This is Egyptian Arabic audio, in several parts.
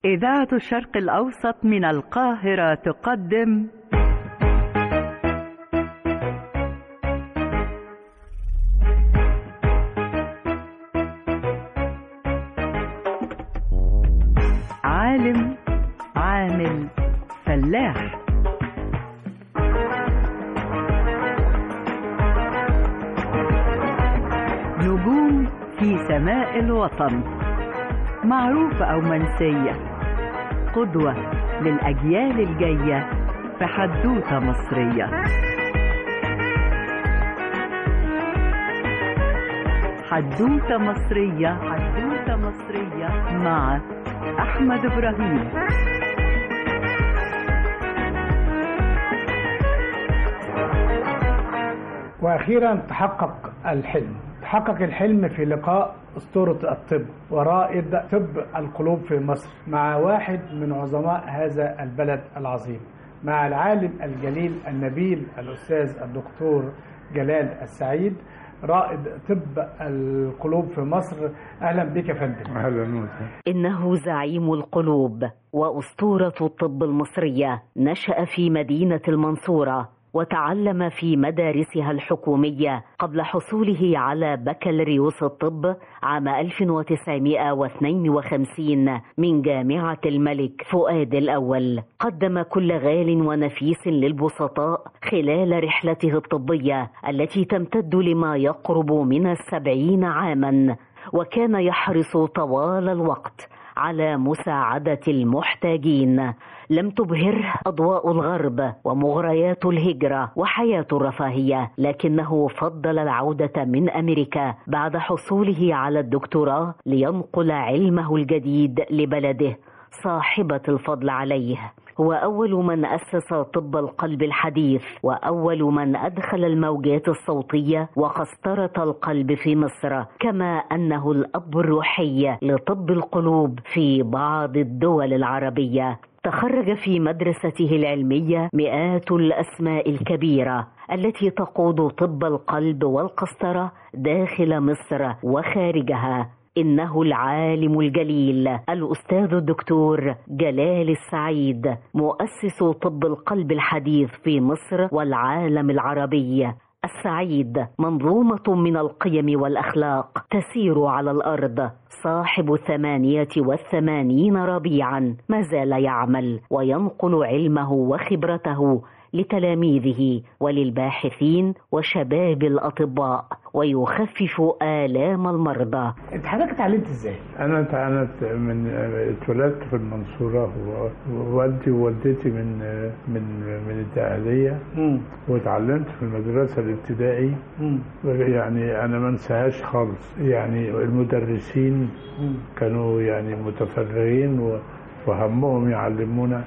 إذاعة الشرق الأوسط من القاهرة تقدم عالم عامل فلاح نجوم في سماء الوطن معروفة أو منسية قدوة للأجيال الجاية في حدوتة مصرية حدوتة مصرية حدوتة مصرية مع أحمد إبراهيم واخيرا تحقق الحلم تحقق الحلم في لقاء اسطوره الطب ورائد طب القلوب في مصر مع واحد من عظماء هذا البلد العظيم مع العالم الجليل النبيل الاستاذ الدكتور جلال السعيد رائد طب القلوب في مصر اهلا بك يا فندم اهلا وسهلا إنه زعيم القلوب وأسطورة الطب المصرية نشأ في مدينة المنصورة وتعلم في مدارسها الحكومية قبل حصوله على بكالوريوس الطب عام 1952 من جامعة الملك فؤاد الأول قدم كل غال ونفيس للبسطاء خلال رحلته الطبية التي تمتد لما يقرب من السبعين عاما وكان يحرص طوال الوقت على مساعدة المحتاجين لم تبهره أضواء الغرب ومغريات الهجرة وحياة الرفاهية لكنه فضل العودة من أمريكا بعد حصوله على الدكتوراه لينقل علمه الجديد لبلده صاحبة الفضل عليه هو أول من أسس طب القلب الحديث وأول من أدخل الموجات الصوتية وقسطرة القلب في مصر كما أنه الأب الروحي لطب القلوب في بعض الدول العربية تخرج في مدرسته العلمية مئات الأسماء الكبيرة التي تقود طب القلب والقسطرة داخل مصر وخارجها إنه العالم الجليل الأستاذ الدكتور جلال السعيد مؤسس طب القلب الحديث في مصر والعالم العربي السعيد منظومة من القيم والأخلاق تسير على الأرض صاحب الثمانية والثمانين ربيعا ما زال يعمل وينقل علمه وخبرته لتلاميذه وللباحثين وشباب الأطباء ويخفف آلام المرضى انت حضرتك اتعلمت ازاي؟ انا اتعلمت من اتولدت في المنصوره ووالدي ووالدتي من من من الدقهليه مم. واتعلمت في المدرسه الابتدائي مم. يعني انا ما انساهاش خالص يعني المدرسين مم. كانوا يعني متفرغين و- وهمهم يعلمونا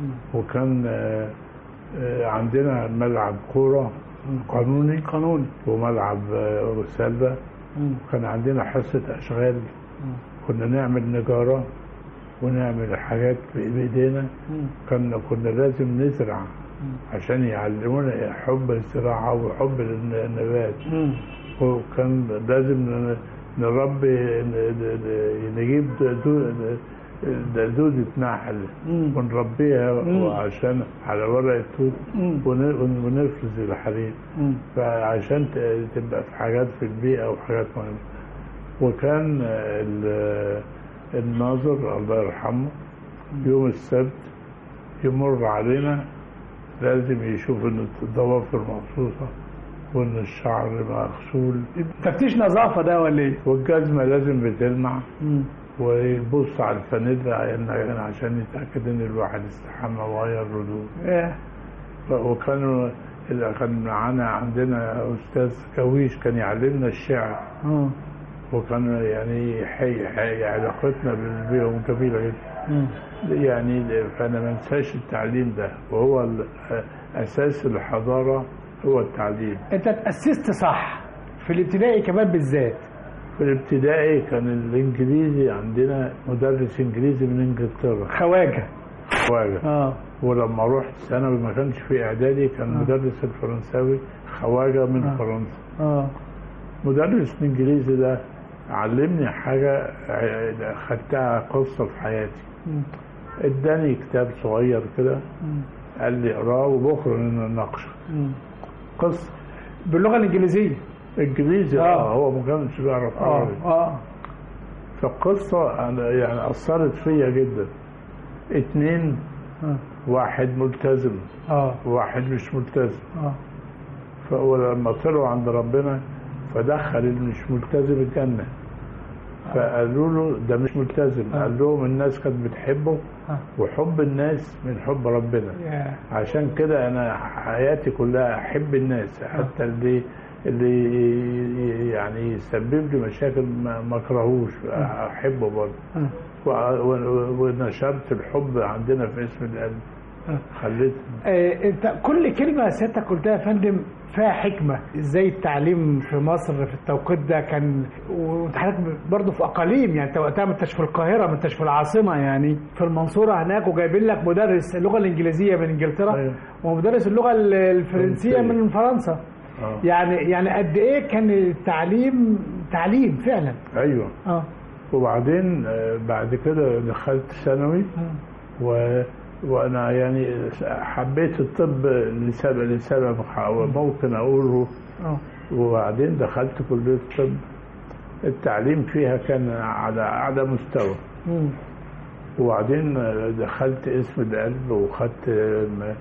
وكان آه، آه، عندنا ملعب كوره قانوني قانوني وملعب آه، سله مم. كان عندنا حصة أشغال كنا نعمل نجارة ونعمل حاجات بإيدينا مم. كنا كنا لازم نزرع عشان يعلمونا حب الزراعة وحب النبات مم. وكان لازم ن- نربي ن- ن- نجيب دو- دودة نحل مم. ونربيها مم. وعشان على ورق التوت مم. ون- ونفرز الحليب مم. فعشان ت- تبقى في حاجات في البيئة وحاجات مهمة وكان ال- الناظر الله يرحمه يوم السبت يمر علينا لازم يشوف ان الضوافر مقصوصة وان الشعر مغسول تفتيش نظافه ده ولا ايه؟ والجزمة لازم بتلمع مم. ويبص على الفانيلا إن- عشان يتأكد ان الواحد استحمى وغير هدوء إيه. وكانوا إذا كان معانا عندنا أستاذ كويش كان يعلمنا الشعر مم. وكان يعني حي حي علاقتنا بهم جميلة جدا مم. يعني فأنا ما انساش التعليم ده وهو ال- أساس الحضارة هو التعليم انت اتاسست صح في الابتدائي كمان بالذات في الابتدائي كان الإنجليزي عندنا مدرس إنجليزي من إنجلترا خواجه خواجة اه ولما رحت ثانوي ما كانش في إعدادي كان مدرس الفرنساوي خواجة من آه. فرنسا اه مدرس الانجليزي ده علمني حاجه ع- خدتها قصه في حياتي مم. اداني كتاب صغير كده مم. قال لي اقراه وبكره نناقشه مم. قصه باللغه الانجليزيه انجليزي آه. اه هو ما كانش بيعرف اه عربي اه فالقصه أنا يعني اثرت فيا جدا اتنين اه واحد ملتزم اه وواحد مش ملتزم اه فلما طلعوا عند ربنا فدخل اللي مش ملتزم الجنة فقالوا له ده مش ملتزم آه. قال لهم الناس كانت بتحبه آه. وحب الناس من حب ربنا يا. عشان كده انا حياتي كلها احب الناس حتى اللي اللي يعني يسبب لي مشاكل ما ما اكرهوش احبه برضه آه. و- و- ونشرت الحب عندنا في اسم القلب آه. خليت آه، انت كل كلمه سيادتك قلتها يا فندم فيها حكمه ازاي التعليم في مصر في التوقيت ده كان وانت حضرتك برضه في اقاليم يعني انت وقتها ما انتش في القاهره ما انتش في العاصمه يعني في المنصوره هناك وجايبين لك مدرس اللغه الانجليزيه من انجلترا أيوة. ومدرس اللغه ال- الفرنسيه فرنسية. من فرنسا آه. يعني يعني قد ايه كان التعليم تعليم فعلا ايوه اه وبعدين آه، بعد كده دخلت ثانوي و... وانا يعني حبيت الطب لسبب لسبب ممكن اقوله اه وبعدين دخلت كليه الطب التعليم فيها كان على اعلى مستوى مم. وبعدين دخلت اسم القلب وخدت م-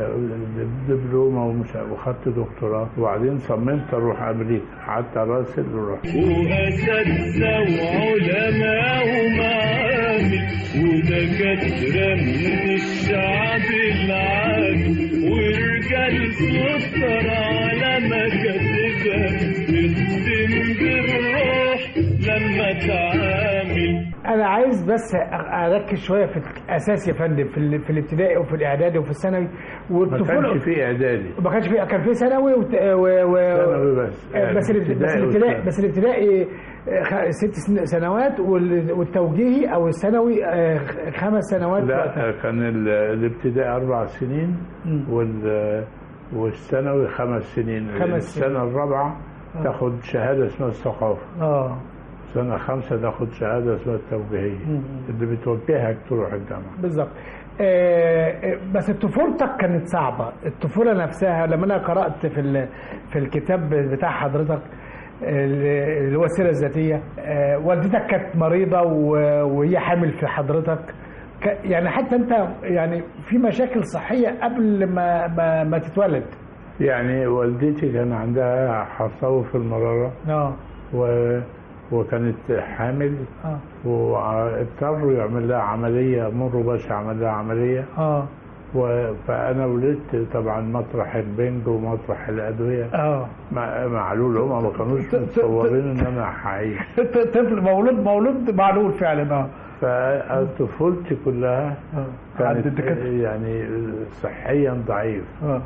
دبلومه ومش وخدت دكتوراه وبعدين صممت اروح امريكا قعدت اراسل ورحت وأساتذة وعلماء ومعامل ودكاترة من الشعب العامي ورجال سكر على مكاتبها بتتم بالروح لما تعامل انا عايز بس اركز شويه في الاساس يا فندم في, ال- في الابتدائي وفي الاعدادي وفي الثانوي ما والطفوله كانش في اعدادي ما كانش في كان في ثانوي وت... و... و... ثانوي بس آه، بس الابت- بس ابتدائي الابتدائي وثانوي. بس الابتدائي آه، خ- ست سن- سنوات وال- والتوجيهي او الثانوي آه، خ- خمس سنوات لا كان ال- الابتدائي اربع سنين مم. وال والثانوي خمس سنين خمس سنين. السنه الرابعه تاخد شهاده اسمها الثقافه اه سنه خمسه تاخد شهاده اسمها التوجيهيه مم. اللي بتوجهك تروح الجامعه بالظبط آه، آه، بس طفولتك كانت صعبة الطفولة نفسها لما أنا قرأت في ال- في الكتاب بتاع حضرتك ال- اللي هو السيرة الذاتية آه، والدتك كانت مريضة و- وهي حامل في حضرتك ك- يعني حتى أنت يعني في مشاكل صحية قبل ما ما, ما تتولد يعني والدتي كان عندها حصوة في المرارة اه و... وكانت حامل اه واضطروا يعمل لها عملية مر باشا عمل لها عملية اه و... فأنا ولدت طبعا مطرح البنج ومطرح الأدوية اه مع- معلول هم ما كانوش ت- ت- متصورين إن أنا هعيش طفل مولود مولود معلول فعلا اه فطفولتي كلها اه عند كانت الدكاترة يعني صحيا ضعيف اه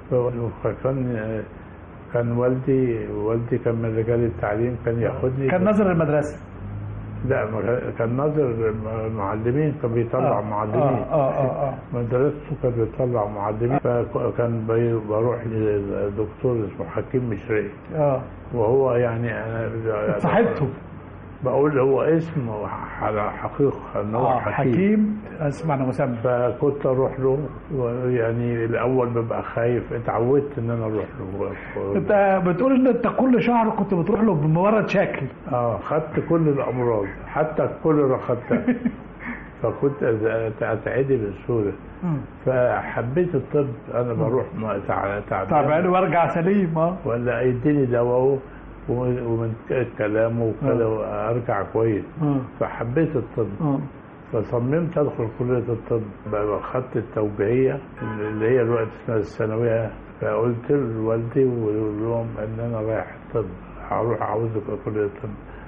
فكان كان والدي والدي كان من رجال التعليم كان ياخدني كان نظر المدرسة لا ما- كان ناظر معلمين كان بيطلع معلمين اه اه اه, آه. مدرسته كان بيطلع معلمين فكان بي- بروح لدكتور اسمه حكيم مشري اه وهو يعني انا صاحبته بقول هو اسمه على حقيقه ان هو اه حكيم, حكيم اسمعنا مسمى فكنت اروح له ويعني الاول ببقى خايف اتعودت ان انا اروح له انت بتقول ان انت كل شهر كنت بتروح له بمجرد شكل اه خدت كل الامراض حتى الكوليرا خدتها فكنت أت- اتعدي بسهوله فحبيت الطب انا بروح ما- تع- تعبان تعبان وارجع سليم اه ولا يديني دواء ومن كلامه وكده ارجع كويس اه فحبيت الطب اه فصممت ادخل كليه الطب بقى خدت التوجيهيه اللي هي الوقت اسمها الثانويه فقلت لوالدي وقلت لهم ان انا رايح الطب هروح عاوز كليه الطب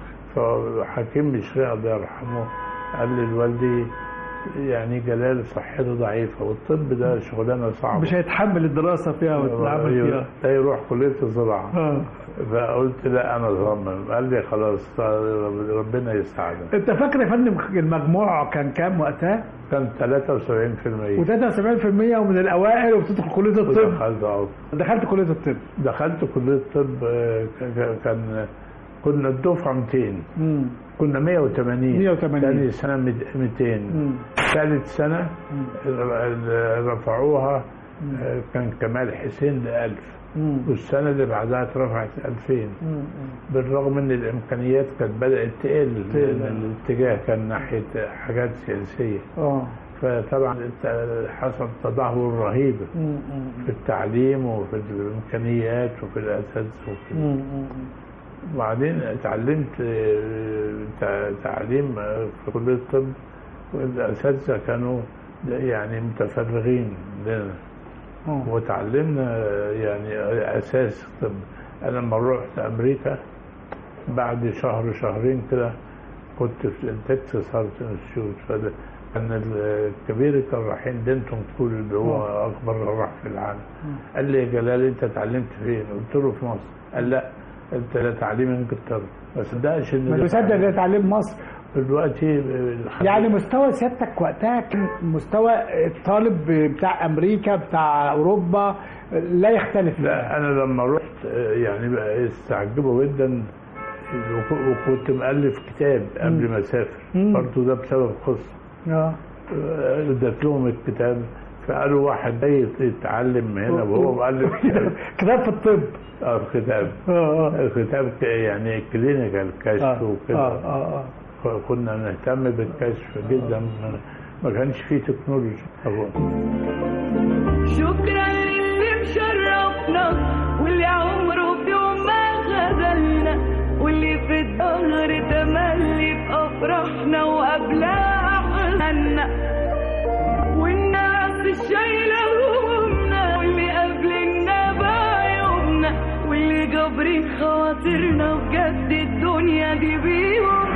فحكيم مشري الله يرحمه قال لي لوالدي يعني جلال صحته ضعيفه والطب ده شغلانه صعبه مش هيتحمل الدراسه فيها والعمل فيها لا يروح كليه الزراعه اه فقلت لا انا صمم قال لي خلاص ربنا يساعدك انت فاكر يا فندم المجموع كان كام وقتها؟ كان 73% و73% ومن الاوائل وبتدخل كليه الطب ودخلت أهو. دخلت كليه الطب دخلت كليه الطب آه، ك- كان كنا الدفعه 200 مم. كنا 180 180. ثاني سنه مد- 200 مم. ثالث سنه ر- رفعوها آه، كان كمال حسين ل 1000 مم. والسنه اللي بعدها اترفعت 2000 مم. بالرغم ان الامكانيات كانت بدات تقل تقل. لأن الاتجاه كان ناحيه حاجات سياسيه اه فطبعا الت- حصل تدهور رهيب مم. مم. في التعليم وفي الامكانيات وفي الاساتذه وفي مم. مم. وبعدين اتعلمت آه، تع- تعليم آه، في كليه الطب والاساتذه كانوا يعني متفرغين لنا آه. وتعلمنا آه، يعني اساس الطب انا لما رحت امريكا بعد شهر شهرين كده كنت في التكساس هارت انستيتيوت فده كان الكبير اللي كان رايحين دينتون سكول اللي هو اكبر جراح في العالم قال لي يا جلال انت اتعلمت فين؟ قلت له في مصر قال لا انت ده تعليم انجلترا ما صدقش ان ما ده تصدق ده تعليم مصر دلوقتي آه، يعني مستوى سيادتك وقتها كان مستوى الطالب بتاع امريكا بتاع اوروبا لا يختلف لا انا لما رحت آه، يعني بقى استعجبوا جدا وك- وكنت مؤلف كتاب قبل ما اسافر مم. برضه ده بسبب قصه اه آه، اديت لهم الكتاب فقالوا واحد جاي يتعلم هنا وهو مؤلف كتاب كتاب في الطب اه كتاب اه اه كتاب ك- يعني كلينيكال كشف اه وكده اه اه كنا نهتم بالكشف جدا ما- ما كانش فيه تكنولوجي طبعا شكرا للي مشرفنا واللي عمره في يوم ما خذلنا واللي في الظهر تملي بأفراحنا وقبلها أحزاننا والناس الشايلة همومنا واللي قابلنا بعيوبنا واللي جابرين خواطرنا بجد الدنيا دي بيهم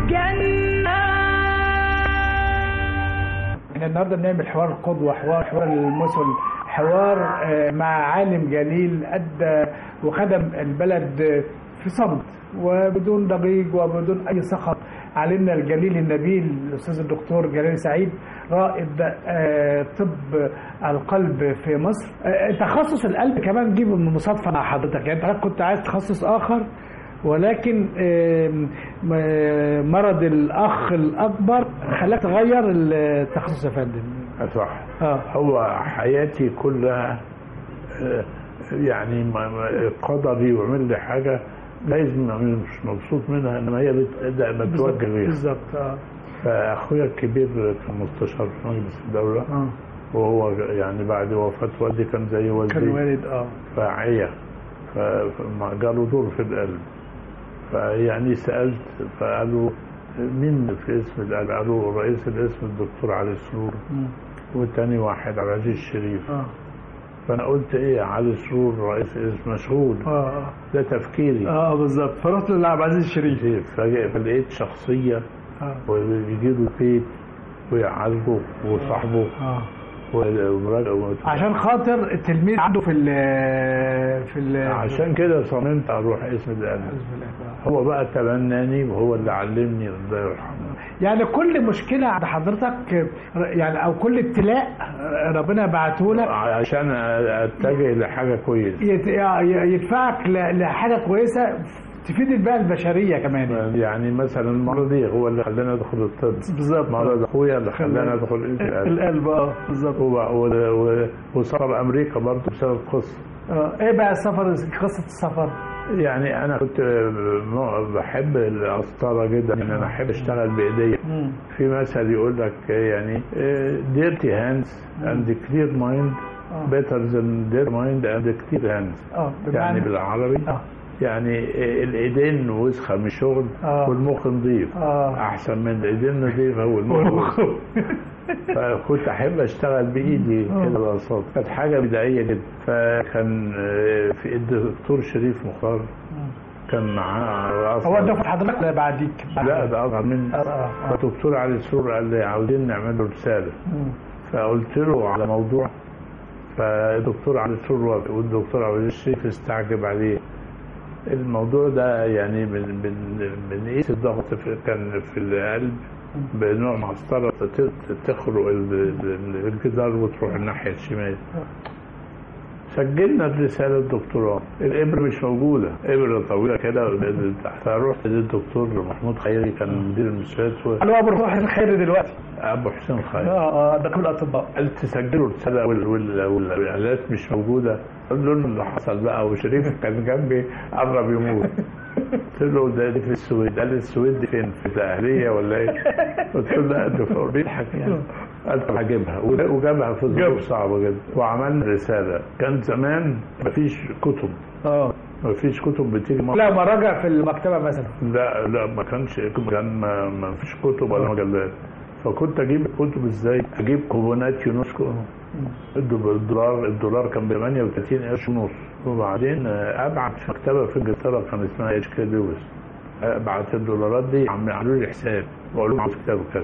جنة احنا النهارده بنعمل حوار قدوه حوار حوار المثل حوار آه، مع عالم جليل ادى وخدم البلد آه، في صمت وبدون ضجيج وبدون اي سخط علمنا الجليل النبيل الاستاذ الدكتور جلال سعيد رائد آه، طب القلب في مصر آه، تخصص القلب كمان جيبه من مصادفه مع حضرتك يعني انت كنت عايز تخصص اخر ولكن آم، م- مرض الاخ الاكبر خلاك تغير التخصص يا فندم صح اه هو حياتي كلها آه، يعني ما- ما- قدري وعمل لي حاجه لازم أنا مش مبسوط منها انما هي بتبدا بتوجه بيها بالظبط اه فاخويا الكبير كان مستشار في مجلس الدوله اه وهو يعني بعد وفاه والدي كان زي كان والدي والد اه فعيا ف- فما جاله دور في القلب فيعني سالت فقالوا مين في اسم القلب قالوا رئيس الاسم الدكتور علي سرور مم. والتاني واحد عبد العزيز الشريف اه فانا قلت ايه علي سرور رئيس الاسم مشغول اه اه ده تفكيري اه بالظبط فرحت لعبد العزيز الشريف فجأة فلقيت شخصية اه وبيجي له البيت ويعالجه وصاحبه اه ومراجعه عشان خاطر التلميذ عنده في ال في ال عشان كده صممت اروح اسم القلب هو بقى تبناني وهو اللي علمني الله يرحمه يعني كل مشكلة عند حضرتك يعني أو كل ابتلاء ربنا بعته لك عشان اتجه لحاجه كويسه يت- يدفعك ل- لحاجة كويسة تفيد البيئة البشرية كمان يعني مثلا مرضي هو اللي خلاني ادخل الطب بالظبط مرض اخويا اللي خلاني ادخل القلب القلب اه بالظبط و- و- و- وسافر امريكا برضه بسبب قصه آه، ايه بقى السفر قصة السفر؟ يعني انا كنت م- بحب القسطره جدا ان انا احب اشتغل بايديا مم. في مثل يقول لك يعني ديرتي هاندز اند كلير مايند آه. better than dirty mind and clear hands اه يعني بمعنى- بالعربي اه يعني الايدين وسخه من الشغل آه. والمخ نظيف آه. احسن من الايدين نظيفه والمخ وسخ. فكنت احب اشتغل بايدي آه. كده بالقساط كانت حاجه بدائيه جدا فكان آه، في الدكتور شريف مختار كان معاه هو أصغر- دفعة حضرتك ولا بعديك؟ لا ده اصغر مني آه، آه، آه. فالدكتور علي سرور قال لي عاوزين نعمل له رساله مم. فقلت له على موضوع فالدكتور علي سرور وافق والدكتور عبد الشريف استعجب عليه الموضوع ده يعني من من بنقيس الضغط في كان في القلب بنوع مسطرة ت- تخرق ال- ال- الجدار وتروح الناحية الشمال سجلنا الرساله الدكتوراه الابره مش موجوده ابره طويله كده فرحت للدكتور محمود خيري كان مدير المستشفيات و- اللي هو ابو الروح الخير دلوقتي ابو حسين خيري اه اه ده كل الاطباء قال تسجلوا الرساله وال- وال- والالات مش موجوده قلت له اللي حصل بقى وشريف كان جنبي قرب يموت قلت له ده دي في السويد قال لي السويد دي فين في الاهليه ولا ايه؟ قلت له لا ده فوق بيضحك يعني قال طب هجيبها وجابها في ظروف صعبه جدا وعملنا رساله كان زمان مفيش كتب اه مفيش كتب بتيجي مصر لا مراجع في المكتبه مثلا لا لا ما كانش كان ما, ما فيش كتب ولا مجلات فكنت اجيب الكتب ازاي؟ اجيب كوبونات يونسكو الدولار الدولار كان ب 38 قرش ونص وبعدين آه، ابعت في مكتبه في انجلترا كان اسمها اتش كي لويس ابعت الدولارات دي عم يعملوا لي حساب واقول لهم عاوز كتاب كذا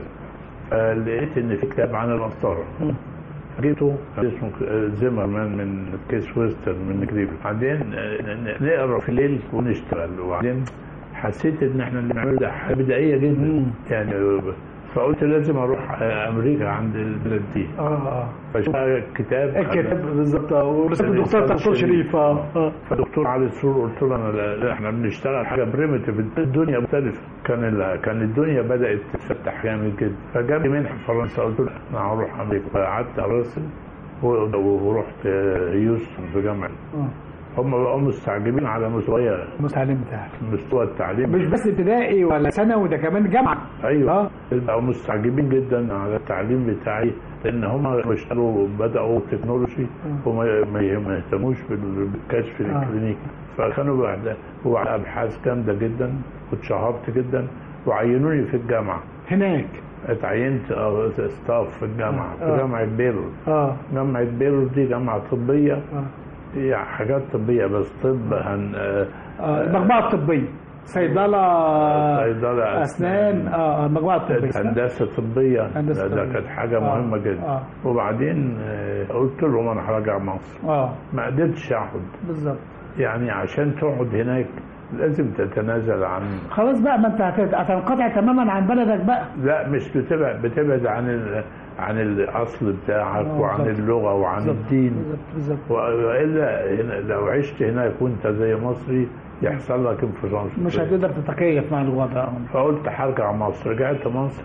فلقيت ان في كتاب عن المسطره جبته كان اسمه آه، زيمرمان من كيس ويسترن من كليفلاند بعدين آه، ن- نقرا في الليل ونشتغل وبعدين حسيت ان احنا اللي بنعمله ده حاجه بدائيه جدا يعني آه، فقلت لازم اروح آه، امريكا عند البلد دي اه اه فشوف كتاب الكتاب بالظبط اه ورساله الدكتور دكتور شريف اه اه فدكتور علي سرور قلت له انا لا, لا احنا بنشتغل حاجه بريمتيف الدنيا مختلفه كان ال- كان الدنيا بدات تتفتح جامد جدا فجاب لي منحه فرنسا قلت له انا هروح امريكا فقعدت اراسل و- ورحت هيوستن في جامعه آه. هم بقوا مستعجبين على مستواي المتعلم بتاعك مستوى التعليم مش بس ابتدائي ولا ثانوي ده كمان جامعه ايوه اه بقوا مستعجبين جدا على التعليم بتاعي لان هم بيشتغلوا بداوا تكنولوجي وما ما- ما يهتموش بال- بالكشف الكلينيكي فكانوا بعد وعلى ابحاث جامده جدا واتشهرت جدا وعينوني في الجامعه هناك اتعينت آه، ستاف في الجامعه آه. في جامعه بيرو اه جامعه بيرو دي جامعه طبيه اه هي حاجات طبيه بس طب هن آه، آه، المجموعه الطبيه صيدله صيدله اسنان اه آه، المجموعه الطبيه هندسه طبيه هندسة ده, ده طبية. كانت حاجه آه. مهمه جدا آه. وبعدين آه، قلت لهم انا هرجع مصر اه ما قدرتش اقعد بالظبط يعني عشان تقعد هناك لازم تتنازل عن خلاص بقى ما انت هت- هتنقطع تماما عن بلدك بقى لا مش بتبعد بتبعد عن ال... عن الاصل بتاعك آه، وعن بالظبط. اللغه وعن بالظبط. الدين بالظبط بالظبط والا هنا- لو عشت هناك وانت زي مصري يحصل لك انفصام مش هتقدر تتكيف مع الوضع فقلت هرجع مصر رجعت مصر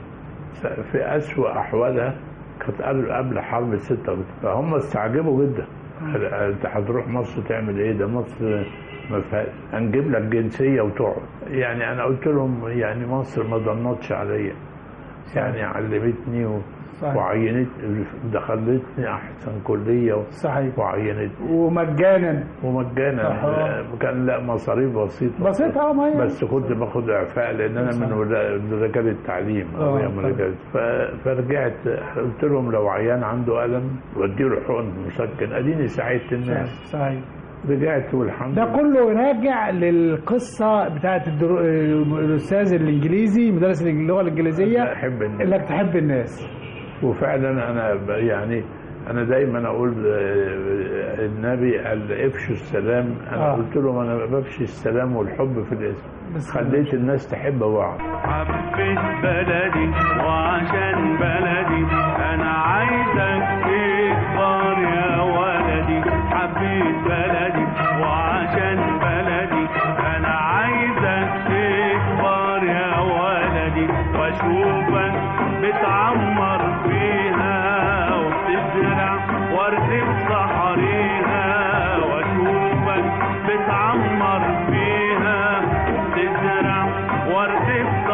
في أسوأ أحوالها كانت قبل قبل حرب ستة فهم استعجبوا جدا انت هتروح مصر تعمل ايه ده مصر ما فيهاش هنجيب لك جنسيه وتقعد يعني انا قلت لهم يعني مصر ما ضمنتش عليا يعني علمتني و... صحيح. وعينت دخلتني احسن كليه صحيح وعينت ومجانا ومجانا أها. كان لا مصاريف بسيطه بسيطة اه ما هي بس كنت باخد اعفاء لان انا من ولا- من رجال التعليم آه، أو من طبعا. رجال ف- فرجعت قلت لهم لو عيان عنده الم وديله حقن مسكن اديني ساعدت الناس صحيح رجعت والحمد ده لله كله راجع للقصة بتاعت الدرو... الأستاذ الإنجليزي مدرس اللغة الإنجليزية احب الناس إنك تحب الناس وفعلا انا ب- يعني انا دايما اقول آه، النبي قال افشوا السلام انا آه. قلت لهم انا بفشي السلام والحب في الاسم بس خليت الناس تحب بعض حبيت بلدي وعشان بلدي انا عايزك تكبر يا ولدي حبيت بلدي وعشان بلدي انا عايزك تكبر يا ولدي واشوفك بتعمر فيها وبتزرع ورد بصحريها واشوفك بتعمر فيها تزرع ورد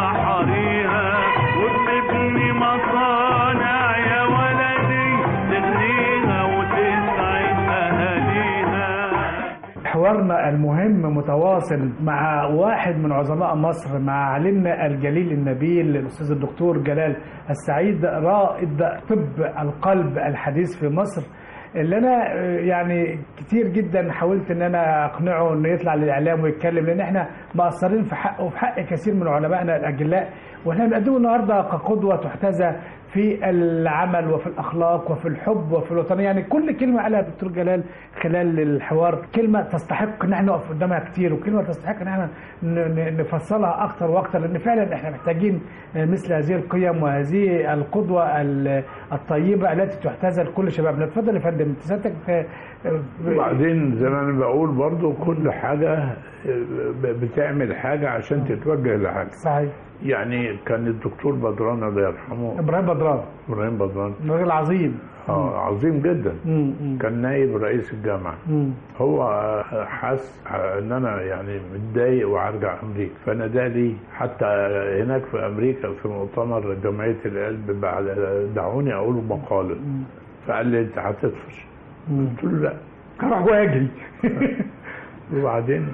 بصحريها وبتبني مصانع يا ولدي تغنيها وتسعد اهاليها حوارنا المهم متواصل مع واحد من عظماء مصر مع علمنا الجليل النبيل الأستاذ الدكتور جلال السعيد رائد طب القلب الحديث في مصر اللي انا آه، يعني كتير جدا حاولت ان انا اقنعه انه يطلع للاعلام ويتكلم لان احنا مقصرين في حقه وفي حق كثير من علمائنا الاجلاء واحنا بنقدمه النهارده كقدوه تحتذى في في العمل وفي الاخلاق وفي الحب وفي الوطنيه يعني كل كلمه قالها الدكتور جلال خلال الحوار كلمه تستحق ان احنا نقف قدامها كتير وكلمه تستحق ان احنا ن- ن- نفصلها اكتر واكتر لان فعلا احنا محتاجين مثل هذه القيم وهذه القدوه ال- الطيبه التي تحتذى لكل شبابنا اتفضل يا فندم انت سيادتك آه، آه، وبعدين زي ما انا بقول برضو كل حاجه ب- بتعمل حاجه عشان تتوجه لحاجه صحيح يعني كان الدكتور بدران الله يرحمه ابراهيم بدران ابراهيم بدران راجل عظيم آه عظيم جدا مم، مم، كان نائب رئيس الجامعه مم. هو حس ان انا يعني متضايق وهرجع امريكا فنادالي حتى هناك في امريكا في مؤتمر جمعيه القلب بعد دعوني اقول مقاله فقال لي انت هتطفش قلت له لا راح واجري وبعدين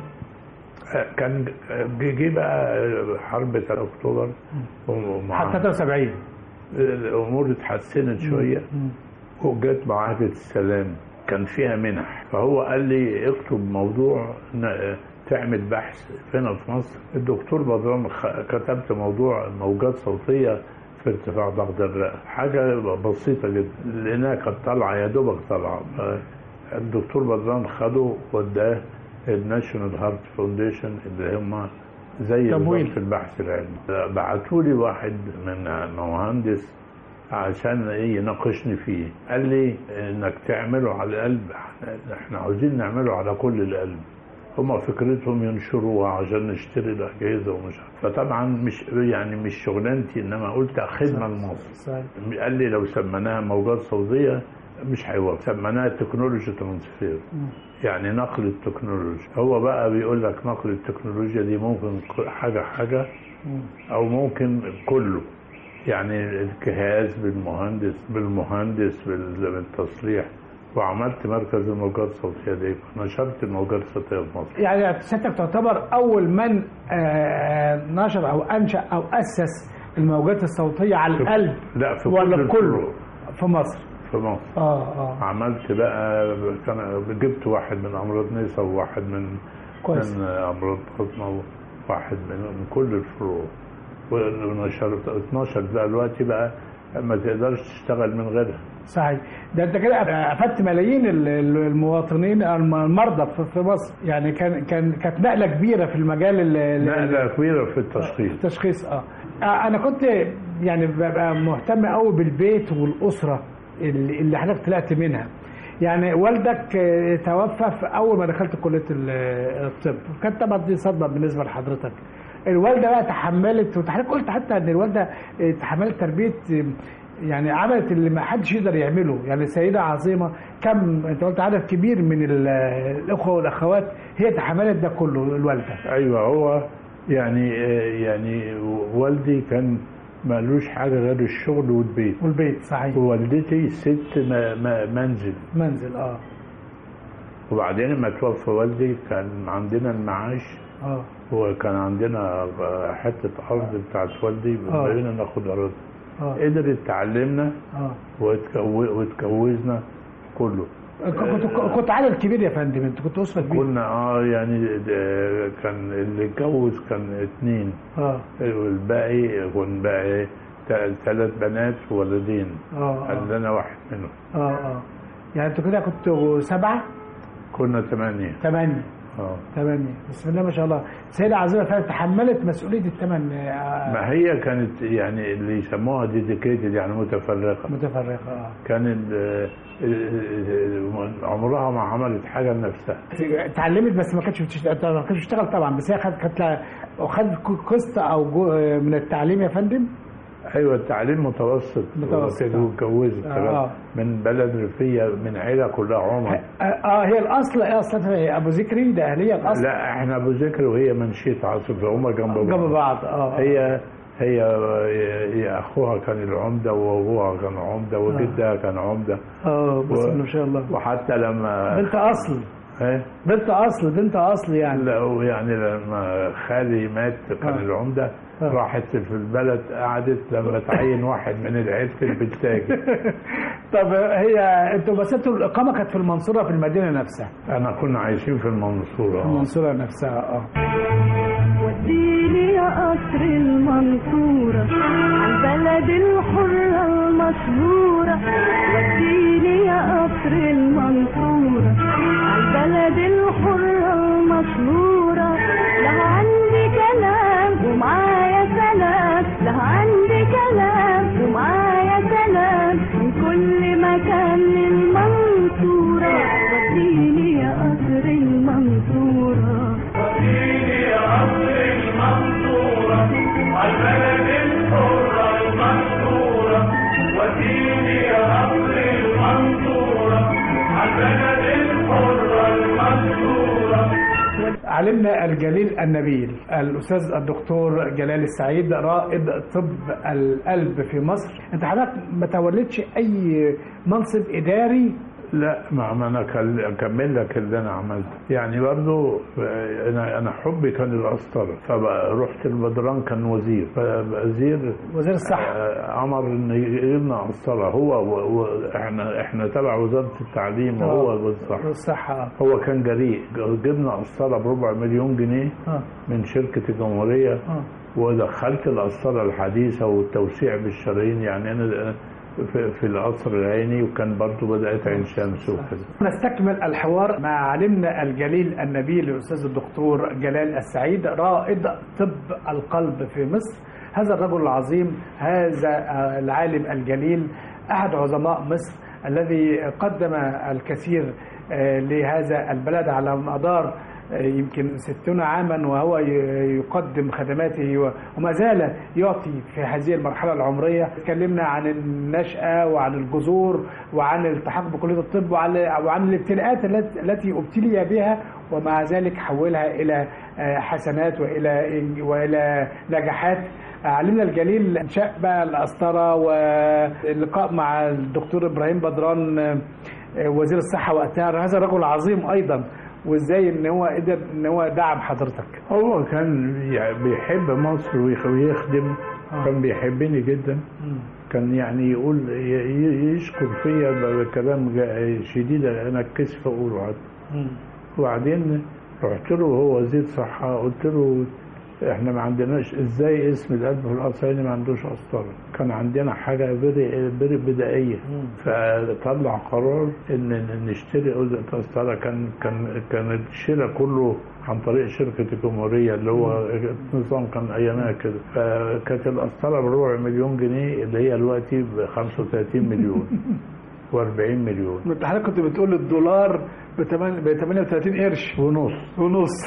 كان جه جه بقى حرب 3 اكتوبر ومع حتى 73 الامور اتحسنت شويه وجت معاهده السلام كان فيها منح فهو قال لي اكتب موضوع ن- تعمل بحث هنا في مصر الدكتور بدران خ- كتبت موضوع موجات صوتيه في ارتفاع ضغط الرئه حاجه بسيطه جدا لانها كانت طالعه يا دوبك طالعه الدكتور بدران خده وداه الناشونال هارت فاونديشن اللي هم زي تمويل. بالظبط في البحث العلمي بعتوا لي واحد من مهندس عشان ايه يناقشني فيه قال لي انك تعمله على القلب إحنا- احنا عاوزين نعمله على كل القلب هما فكرتهم ينشروها عشان نشتري الاجهزه ومش عارف. فطبعا مش يعني مش شغلانتي انما قلت خدمه لمصر صحيح قال لي لو سميناها موجات صوتيه مش هيوافق سميناها تكنولوجي ترانسفير يعني نقل التكنولوجيا هو بقى بيقول لك نقل التكنولوجيا دي ممكن ك- حاجه حاجه او ممكن كله يعني الجهاز بالمهندس بالمهندس بال- بالتصليح وعملت مركز الموجات الصوتيه دي نشرت الموجات الصوتيه في مصر يعني سيادتك تعتبر اول من آه، نشر او انشا او اسس الموجات الصوتيه على القلب لا في ولا كل كله الفروع في مصر في مصر اه اه عملت بقى كان جبت واحد من امراض نسا وواحد من كويس. من امراض بطنه وواحد من, من كل الفروع ونشرت 12 بقى دلوقتي بقى ما تقدرش تشتغل من غيرها صحيح ده انت كده افدت ملايين ال- ال- المواطنين الم- المرضى في- في مصر يعني كان كان كانت نقله كبيره في المجال ال- ال- نقله كبيره في التشخيص التشخيص اه آه، انا كنت يعني ببقى مهتم قوي بالبيت والاسره اللي اللي حضرتك طلعت منها يعني والدك آه، توفى في اول ما دخلت كليه ال- الطب كانت طبعا دي صدمه بالنسبه لحضرتك الوالده بقى تحملت وحضرتك قلت حتى ان الوالده آه، تحملت تربيه آه، يعني عملت اللي ما حدش يقدر يعمله يعني سيده عظيمه كم انت قلت عدد كبير من ال- الاخوه والاخوات هي تحملت ده كله الوالده ايوه هو يعني يعني والدي كان مالوش حاجه غير الشغل والبيت والبيت صحيح ووالدتي ست ما ما منزل منزل اه وبعدين لما توفى والدي كان عندنا المعاش اه وكان عندنا حته ارض بتاعت والدي آه. بقينا ناخد ارض اه قدرت تعلمنا اه وتكو- وتجوزنا كله كنت كنت عدد كبير يا فندم انت كنت اسره كبيره كنا اه يعني ده كان اللي اتجوز كان اتنين اه والباقي كان باقي ثلاث بنات وولدين اه قال اه لنا واحد منهم اه اه يعني انتوا كده كنتوا سبعه كنا ثمانية ثمانيه اه ثمانيه بسم الله ما شاء الله سيده عظيمه فعلا تحملت مسؤوليه الثمان آه، ما هي كانت يعني اللي يسموها ديديكيتد يعني متفرقة متفرقه اه كان ال- ال- عمرها ما عملت حاجة لنفسها اتعلمت بس ما كانتش بتشتغل ما كانتش بتشتغل طبعا بس هي خدت كانت لها- خدت قسط او جو من التعليم يا فندم ايوه التعليم متوسط متوسط. واتجوزت آه. من بلد ريفية من عيلة كلها عمر اه آه، هي الاصل ايه اصلا ابو ذكري ده اهليه الاصل لا احنا ابو ذكر وهي منشية عاصف هما جنب بعض جنب بعض اه هي هي هي اخوها كان العمده وابوها كان عمده وجدها كان عمده اه بسم و- الله ما شاء الله وحتى لما بنت اصل إيه؟ بنت اصل بنت اصل يعني لا يعني لما خالي مات كان آه. العمده آه. راحت في البلد قعدت لما تعين واحد من العيله بالتاج طب هي انتوا بس انتوا الاقامه كانت في المنصوره في المدينه نفسها انا كنا عايشين في المنصوره في آه. المنصوره نفسها اه وديني يا قصر المنصورة عالبلد الحرة المشهورة وديني يا قصر المنصورة عالبلد الحرة المشهورة له عندي كلام ومعايا سلام له عندي كلام ومعايا سلام من كل مكان للمنصورة وديني يا قصر المنصورة علمنا الجليل النبيل الاستاذ الدكتور جلال السعيد رائد طب القلب في مصر انت حضرتك ما تولدش اي منصب اداري لا ما ما انا كل- اكمل لك اللي انا عملته يعني برضو آه، انا انا حبي كان القسطره فرحت البدران كان وزير فوزير وزير الصحه آه، امر ان يجيبنا قسطره هو و- و- احنا احنا تبع وزاره التعليم وهو والصحه الصحه هو كان جريء جبنا قسطره بربع مليون جنيه اه من شركه الجمهوريه اه ودخلت القسطره الحديثه والتوسيع بالشرايين يعني انا في, في القصر العيني وكان برضو بدات عين شمس وكده نستكمل الحوار مع علمنا الجليل النبيل الاستاذ الدكتور جلال السعيد رائد طب القلب في مصر هذا الرجل العظيم هذا آه، العالم الجليل احد عظماء مصر الذي قدم الكثير آه، لهذا البلد على مدار آه، يمكن ستون عاما وهو ي- يقدم خدماته و- وما زال يعطي في هذه المرحلة العمرية تكلمنا عن النشأة وعن الجذور وعن الالتحاق بكلية الطب وعن وعن الابتلاءات التي- التي ابتلي بها ومع ذلك حولها إلى آه، حسنات وإلى وإلى نجاحات علمنا الجليل انشاء بقى القسطره واللقاء مع الدكتور ابراهيم بدران آه، وزير الصحه وقتها هذا رجل عظيم ايضا وازاي ان هو قدر ان هو دعم حضرتك هو كان يعني بيحب مصر ويخ- ويخدم كان بيحبني جدا كان يعني يقول ي- ي- يشكر فيا بكلام جا- شديد انا اتكسف اقوله حتى وبعدين رحت له وهو وزير صحه قلت له احنا ما عندناش ازاي اسم القلب في القصر العيني ما عندوش قسطره كان عندنا حاجه بري بري بدائيه فطلع قرار ان إن نشتري قسطره كان كان كان الشراء كله عن طريق شركه الجمهوريه اللي هو النظام كان ايامها كده فكانت القسطره بربع مليون جنيه اللي هي دلوقتي ب 35 مليون و40 مليون انت حضرتك كنت بتقول الدولار ب 38 قرش ونص ونص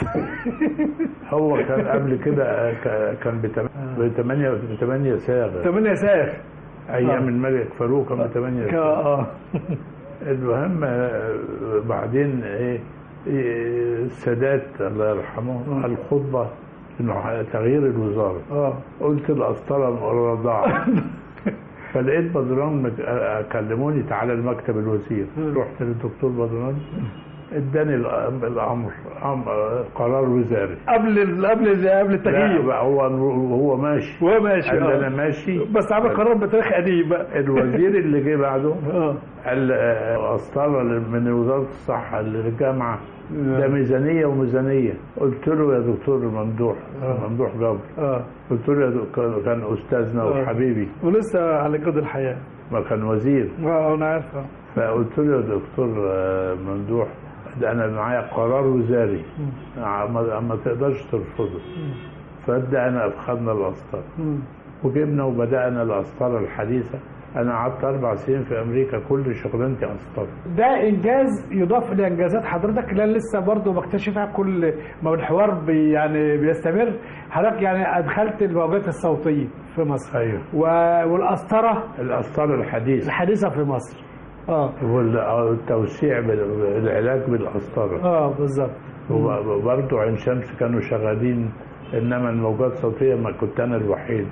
هو كان قبل كده ك- كان ب 8 ب 8 ساغ 8 ساغ ايام آه. الملك فاروق كان ب 8 ك- ساغ اه المهم آه، بعدين ايه إيه، السادات الله يرحمه الخطبه انه تغيير الوزاره اه قلت القسطره رضاعه فلقيت بدران مك- آه، كلموني تعالى المكتب الوزير رحت للدكتور بدران اداني الأم- الامر أم- آه، قرار وزاري قبل ال- قبل ال- قبل لا التغيير بقى هو هو ماشي وهو ماشي قال لي آه. انا ماشي بس عمل قرار بتاريخ قديم بقى الوزير اللي جه بعده اه قال آه، قسطره من وزاره الصحه للجامعه ده ميزانيه وميزانيه قلت له يا دكتور ممدوح ممدوح جابر اه قلت له يا دكتور كان استاذنا آه. وحبيبي ولسه على قيد الحياه ما كان وزير اه انا عارف آه. فقلت له يا دكتور آه، ممدوح ده انا معايا قرار وزاري ما ما تقدرش ترفضه فبدأنا أخذنا القسطرة مم. وجبنا وبدأنا القسطرة الحديثة أنا قعدت أربع سنين في أمريكا كل شغلانتي قسطرة ده انجاز يضاف لانجازات حضرتك اللي أنا لسه برضه بكتشفها كل ما الحوار بي يعني بيستمر حضرتك يعني ادخلت الموجات الصوتيه في مصر أيوه و... والقسطره القسطرة الحديثة الحديثه في مصر اه والتوسيع بالعلاج بالقسطرة اه بالظبط وبرضه عين شمس كانوا شغالين إنما الموجات الصوتية ما كنت أنا الوحيد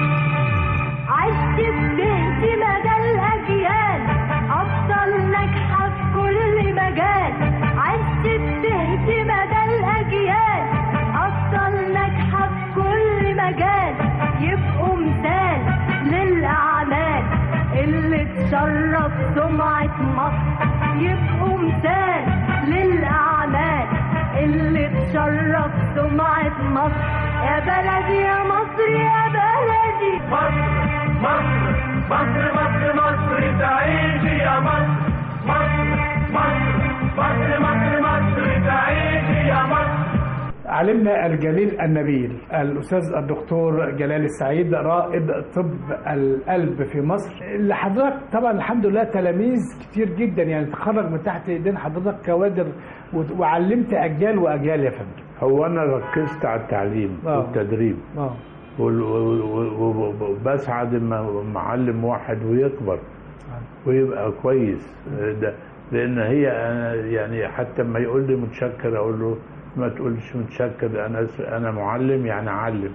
عشت بدهت مدى الأجيال أفضل ناجحة في كل مجال عشت بدهت مدى الأجيال أفضل ناجحة في كل مجال يبقوا مثال للأعمال اللي تشرف سمعة مصر يبقوا مثال للأعمال اللي تشرف شرف سمعة مصر يا بلدي يا مصر يا بلدي مصر مصر مصر مصر مصر تعيشي يا مصر مصر مصر مصر مصر مصر تعيشي يا مصر علمنا الجليل النبيل الاستاذ الدكتور جلال السعيد رائد طب القلب في مصر اللي حضرتك طبعا الحمد لله تلاميذ كتير جدا يعني تخرج من تحت ايدين حضرتك كوادر و- وعلمت اجيال واجيال يا فندم هو انا ركزت على التعليم آه. والتدريب اه وال- و- و- و- وبسعد اما معلم واحد ويكبر ويبقى كويس ده لان هي أنا يعني حتى لما يقول لي متشكر اقول له ما تقولش متشكر انا س- انا معلم يعني علم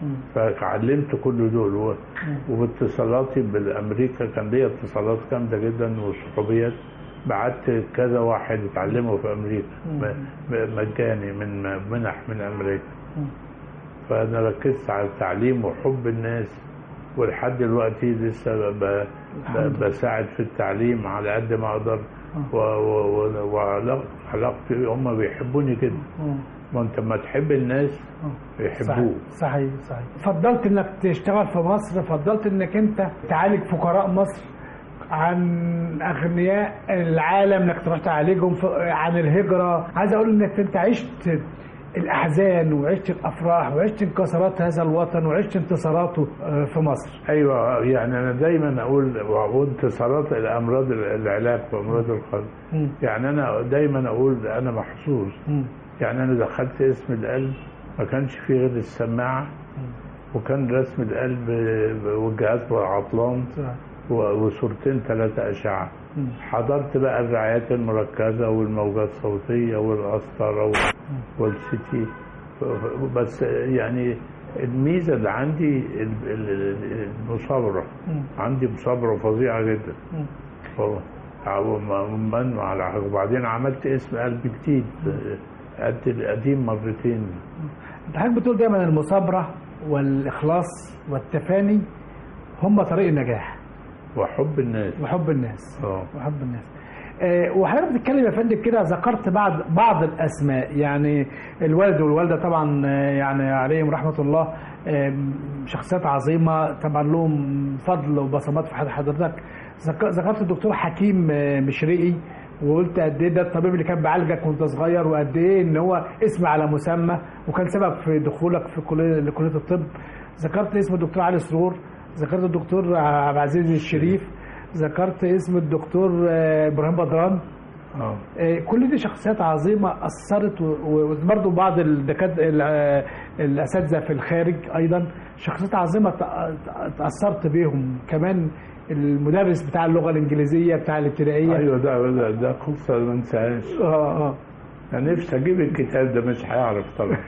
فعلمت كل دول و- وباتصالاتي بالامريكا كان ليا اتصالات جامده جدا وصحوبيات بعت كذا واحد اتعلموا في امريكا م- م- مجاني من منح من امريكا فانا ركزت على التعليم وحب الناس ولحد دلوقتي لسه ب- ب- ب- بساعد في التعليم على قد ما اقدر و- و- و- وعلاق- علاقتي هم بيحبوني كده ما انت لما تحب الناس يحبوك صحيح صحيح فضلت انك تشتغل في مصر فضلت انك انت تعالج فقراء مصر عن اغنياء العالم انك تروح تعالجهم ف- عن الهجره عايز اقول انك انت عشت الاحزان وعشت الافراح وعشت انكسارات هذا الوطن وعشت انتصاراته آه، في مصر ايوه يعني انا دايما اقول وانتصارات الامراض العلاج وامراض القلب مم. يعني انا دايما اقول انا محظوظ مم. يعني انا دخلت اسم القلب ما كانش فيه غير السماعه وكان رسم القلب والجهاز عطلان و- وصورتين ثلاثة أشعة مم. حضرت بقى الرعايات المركزة والموجات الصوتية والقسطرة وال- والسيتي ف- ف- بس يعني الميزة اللي عندي ال- ال- ال- المصابرة مم. عندي مصابرة فظيعة جدا مم. ف- ومن على وبعدين عملت اسم قلب جديد قد القديم مرتين انت حضرتك بتقول دايما المثابره والاخلاص والتفاني هم طريق النجاح وحب الناس وحب الناس اه وحب الناس آه، وحضرتك بتتكلم يا فندم كده ذكرت بعض بعض الاسماء يعني الوالد والوالده طبعا آه، يعني عليهم رحمه الله آه، شخصيات عظيمه طبعا لهم فضل وبصمات في حياه حضرتك ذك- ذكرت الدكتور حكيم آه، مشرقي وقلت قد ايه ده الطبيب اللي كان بيعالجك وانت صغير وقد ايه ان هو اسم على مسمى وكان سبب في دخولك في كليه لكليه الطب ذكرت اسم الدكتور علي سرور ذكرت الدكتور عبد العزيز الشريف ذكرت اسم الدكتور آه، ابراهيم بدران اه آه، كل دي شخصيات عظيمه اثرت و- وبرضه بعض الدكاتره الاساتذه في الخارج ايضا شخصيات عظيمه تأ- تاثرت بيهم كمان المدرس بتاع اللغه الانجليزيه بتاع الابتدائيه ايوه ده ده, ده قصه ما انساهاش اه اه انا نفسي اجيب الكتاب ده مش هيعرف طبعا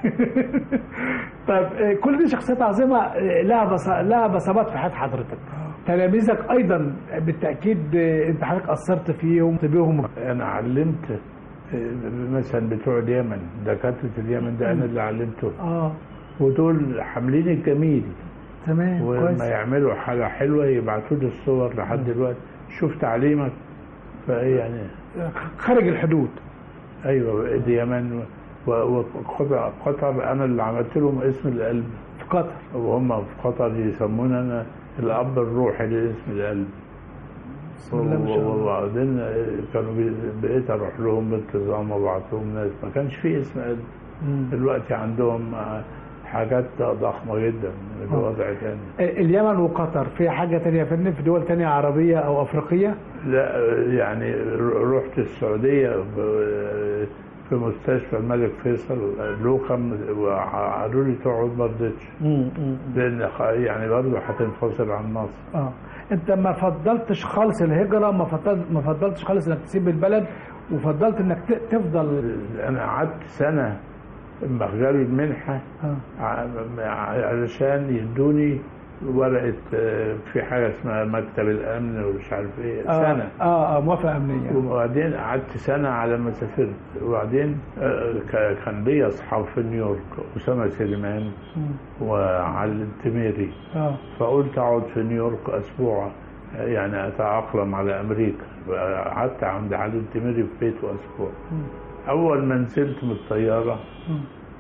طيب آه، كل دي شخصيات عظيمه آه، لها بص... لها بصمات في حياه حضرتك تلاميذك ايضا بالتاكيد آه، انت حضرتك اثرت فيهم بيهم انا علمت آه، مثلا بتوع اليمن دكاتره اليمن ده انا اللي علمته اه ودول حاملين الجميل تمام كويس ولما يعملوا حاجه حلوه يبعتوا لي الصور لحد دلوقتي شوف تعليمك فيعني خارج الحدود ايوه اليمن و- وقطر قطر انا اللي عملت لهم اسم القلب في قطر وهم في قطر يسموننا الاب الروحي لاسم القلب بسم الله ما شاء الله وبعدين كانوا بي- بقيت اروح لهم بانتظام وابعت لهم ناس ما كانش في اسم قلب مم. دلوقتي عندهم حاجات ضخمه جدا الوضع تاني اليمن وقطر في حاجة تانية يا فندم في دول تانية عربية أو أفريقية لا يعني رحت السعوديه ب- في مستشفى الملك فيصل لوكم وقالوا لي تقعد ما رضيتش لان خ- يعني برضه هتنفصل عن مصر اه أنت ما فضلتش خالص الهجرة ما فضلت ما فضلتش خالص إنك تسيب البلد وفضلت إنك ت- تفضل انا قعدت سنه لما جالي المنحه آه. ع- علشان يدوني ورقه آه، في حاجه اسمها مكتب الامن ومش عارف ايه سنه اه اه, آه موافقة أمنية وبعدين قعدت سنة على ما سافرت وبعدين آه، ك- كان لي أصحاب في نيويورك أسامة سليمان مم. وعلي التميري اه فقلت أقعد في نيويورك أسبوع آه، يعني أتأقلم على أمريكا قعدت عند علي التميري في بيته أسبوع مم. أول ما نزلت من الطيارة مم.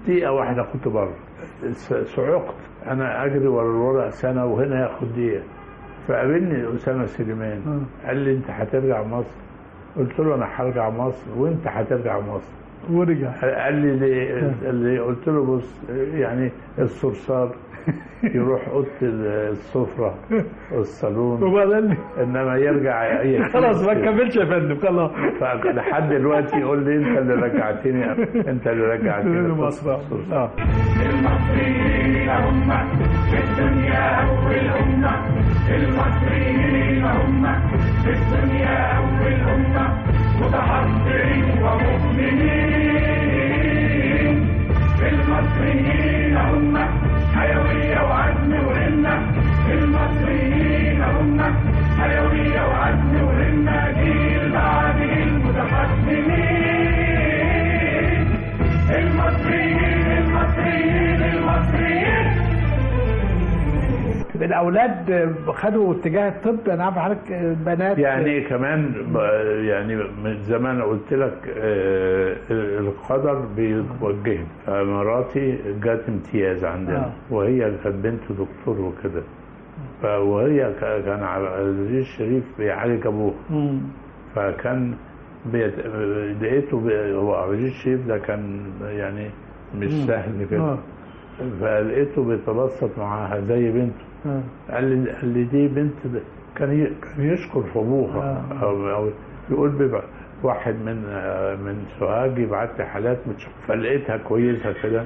دقيقة واحدة كنت بره س- صعقت أنا أجري ورا الورق سنة وهنا ياخد دقيقة فقابلني أسامة سليمان قال لي أنت هترجع مصر قلت له أنا هرجع مصر وأنت هترجع مصر ورجع قال لي ليه؟ قال لي قلت له بص يعني الصرصار يروح اوضه السفره والصالون وبعدين انما يرجع ي- خلاص ما تكملش يا فندم خلاص فلحد دلوقتي يقول لي انت اللي رجعتني انت اللي رجعتني مصر الصرصار. اه المصريين هم في الدنيا أول أمة المصريين هم في الدنيا أول أمة متحضرين ومؤمنين المصريين هم حيوية وعزم وهمة المصريين هم حيوية وعزم وهمة جيل بعد جيل متقدمين المصريين المصريين المصريين الاولاد خدوا اتجاه الطب انا عارف حضرتك بنات يعني كمان ب- يعني من زمان قلت لك آه، القدر بيوجهني فمراتي جات امتياز عندنا آه. وهي كانت بنت دكتور وكده ف- وهي ك- كان على العزيز الشريف بيعالج ابوه مم. فكان بيت... لقيته بي... هو عبد العزيز الشريف ده كان يعني مش سهل كده آه. فلقيته بيتبسط معاها زي بنته آه. قال لي قال لي دي بنت ده كان ي... كان يشكر في ابوها آه. أو... أو يقول بيبقى واحد من آه، من سوهاج يبعت لي حالات متش... فلقيتها كويسه كده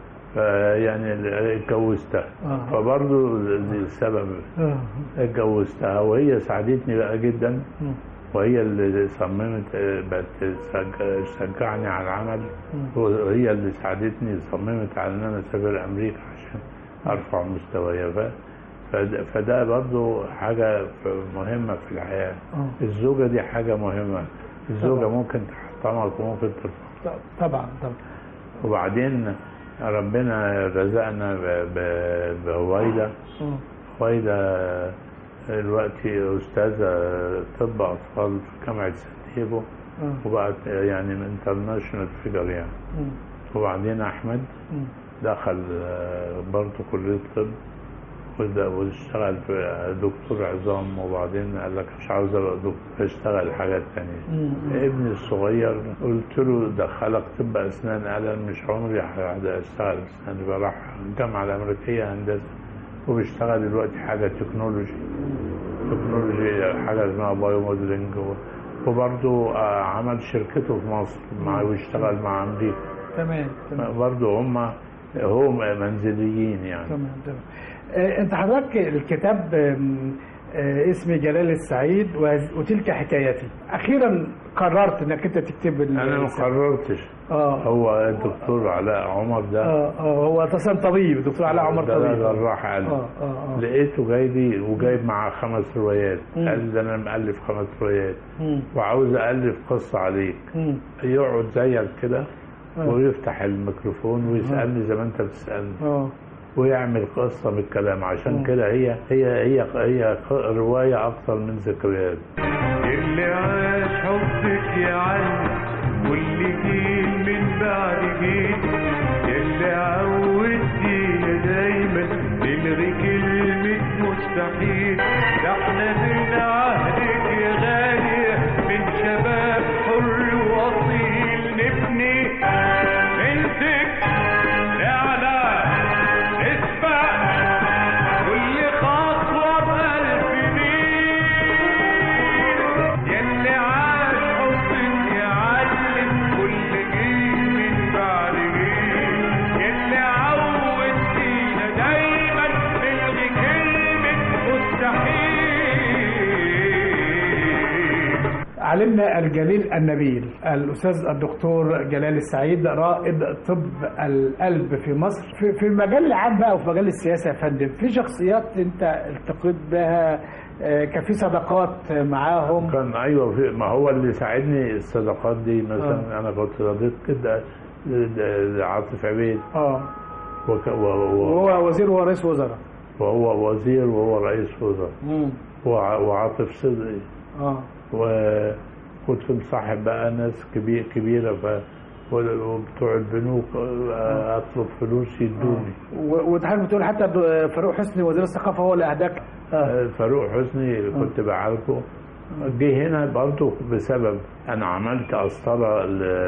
فيعني اتجوزتها آه. فبرضه دي السبب آه. اتجوزتها وهي ساعدتني بقى جدا مم. وهي اللي صممت آه، بقت تشج- تشجعني على العمل وهي اللي ساعدتني صممت على ان انا اسافر امريكا عشان ارفع مستواي ف- فد- فده برضو حاجة ف- مهمة في الحياة آه. الزوجة دي حاجة مهمة الزوجة طبعا. ممكن تحطمك وممكن ترفعك طبعا طبعا وبعدين ربنا رزقنا ب- ب- بهويدا مم. هويدا دلوقتي أستاذة طب أطفال في جامعة سان دييغو آه. وبقت يعني انترناشونال فيجر يعني مم. وبعدين أحمد مم. دخل آه، برضه كلية طب وده- واشتغل في دكتور عظام وبعدين قال لك مش عاوز ابقى دكتور اشتغل حاجات تانية مم. ابني الصغير قلت له دخلك طب اسنان قال أنا مش عمري هشتغل اسنان فراح الجامعة الامريكية هندسة وبيشتغل دلوقتي حاجة تكنولوجي تكنولوجي حاجة اسمها بايو موديلنج وبرضه آه، عمل شركته في مصر مع ويشتغل مع امريكا تمام تمام برضه هم هم منزليين يعني تمام تمام آه، انت حضرتك الكتاب آم، آه، اسمي جلال السعيد وهز- وتلك حكايتي اخيرا قررت انك انت تكتب ال- انا ما قررتش اه هو الدكتور علاء عمر ده اه اه هو اتصل طبيب الدكتور علاء عمر ده طبيب جراح قلب اه اه اه لقيته جاي لي وجايب معاه خمس روايات مم. قال لي ده انا مؤلف خمس روايات مم. وعاوز الف قصه عليك مم. يقعد زيك كده آه. ويفتح الميكروفون ويسالني زي ما انت بتسالني اه ويعمل قصه بالكلام عشان مم. كده هي هي هي هي روايه اكتر من ذكريات اللي عاش حبك يا علي واللي جيل من بعد جيل اللي عودتينا دايما نلغي كلمة مستحيل ده احنا من عهدك يا غالية من شباب حر واصيل نبني بنتك نعلى نسبق كل خطوة بألف ميل يلي عاش حبك يعلم كل جيل من بعد جيل يلي عودتينا دايما نلغي كلمة مستحيل علمنا الجليل النبيل الأستاذ الدكتور جلال السعيد رائد طب القلب في مصر في, في المجال العام بقى وفي مجال السياسة يا فندم في شخصيات أنت التقيت بها آه، كان في صداقات معاهم كان ايوه في ما هو اللي ساعدني الصداقات دي مثلا انا كنت رضيت كده عاطف عبيد اه وك- و- و- وهو وزير وهو رئيس وزراء وهو وزير وهو رئيس وزراء مم. وع- وعاطف صدقي اه وكنت مصاحب بقى ناس كبير كبيرة ف وبتوع البنوك آه، اطلب فلوس يدوني و- وانت حضرتك بتقول حتى د- فاروق حسني وزير الثقافه هو اللي اهداك آه، فاروق حسني اللي كنت بعالجه جه هنا برضه بسبب انا عملت قسطره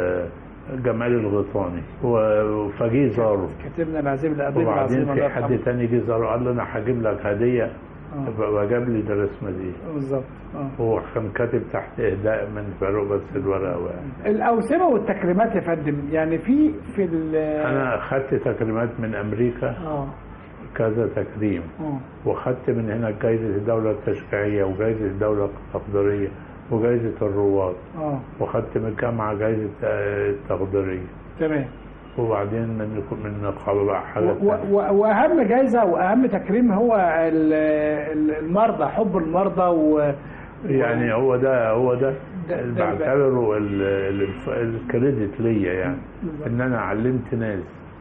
لجمال الغيطاني و- فجه زاره كتبنا العزيز الاديب العظيم وبعدين الله في حد يرحمه. تاني جه زاره قال له انا هجيب لك هديه وجاب لي ده الرسمه دي بالظبط اه هو كان كاتب تحت اهداء من فاروق بس الورقه وقع. الاوسمه والتكريمات يا فندم يعني في في ال انا خدت تكريمات من امريكا اه كذا تكريم اه وخدت من هنا جائزة الدولة التشريعية وجائزة الدولة التقديرية وجائزة الرواد اه وخدت من الجامعة جائزة آه، التقديرية تمام وبعدين من من النقابة بقى حاجة و- تانية. و- واهم جايزه واهم تكريم هو ال- ال- المرضى حب المرضى و يعني هو ده هو ده ده- اللي ده- بعتبره ال- ال- الكريدت ليا يعني ان انا علمت ناس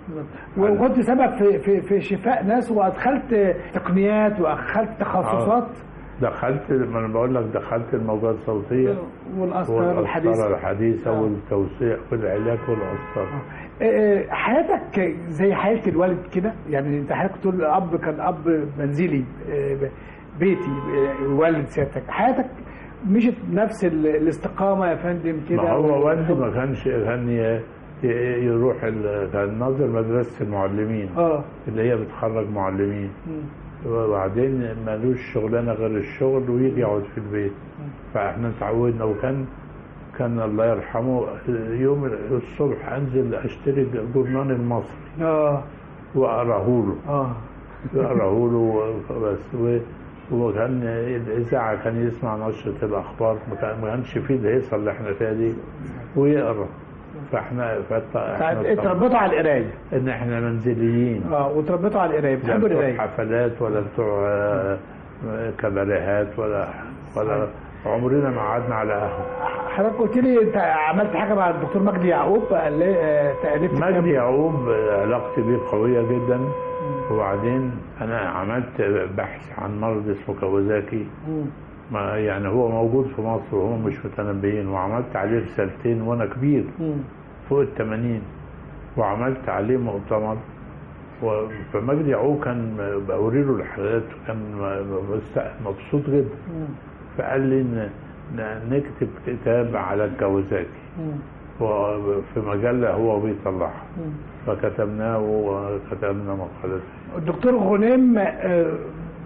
وكنت سبب في في في شفاء ناس وادخلت تقنيات وادخلت تخصصات دخلت ما انا بقول لك دخلت الموجات الصوتية والاسرار الحديثه والأسرار الحديثة آه. والتوسيع والعلاج والأسرار آه، حياتك زي حياة الوالد كده يعني انت حضرتك تقول الاب كان اب منزلي آه، بيتي آه، والد سيادتك حياتك مشت نفس ال- الاستقامة يا فندم كده ما هو والدي ما كانش كان ي- ي- يروح ال- كان ناظر مدرسة المعلمين اه اللي هي بتخرج معلمين مم. وبعدين ملوش شغلانة غير الشغل ويجي يقعد في البيت فاحنا اتعودنا وكان كان الله يرحمه يوم الصبح انزل اشتري الجورنال المصري اه واقراه له اه اقراه له بس و- وكان الاذاعه كان يسمع نشره الاخبار ما كان- ما كانش فيه الهيصه اللي احنا فيها دي ويقرا فاحنا فت- احنا اتربيتوا على القراية ان احنا منزليين اه وتربيتوا على القراية لا بتحبوا بتوع القراية حفلات ولا بتوع آه، كباريهات ولا ولا عمرنا ما قعدنا على قهوه حضرتك قلت لي انت عملت حاجة مع الدكتور مجدي يعقوب قال لي آه، تألفت كتاب. مجدي يعقوب آه، علاقتي بيه قويه جدا وبعدين انا عملت بحث عن مرض اسمه كوازاكي مم. ما يعني هو موجود في مصر وهم مش متنبئين وعملت عليه رسالتين وانا كبير مم. فوق الثمانين وعملت عليه مؤتمر و- فمجدي يعقوب كان بوري له الحالات وكان مست- مبسوط جدا مم. فقال لي ن- ن- نكتب كتاب على الكوازاكي مم. وفي مجلة هو بيطلعها مم. فكتبناه وكتبنا مقالات الدكتور غنيم آه،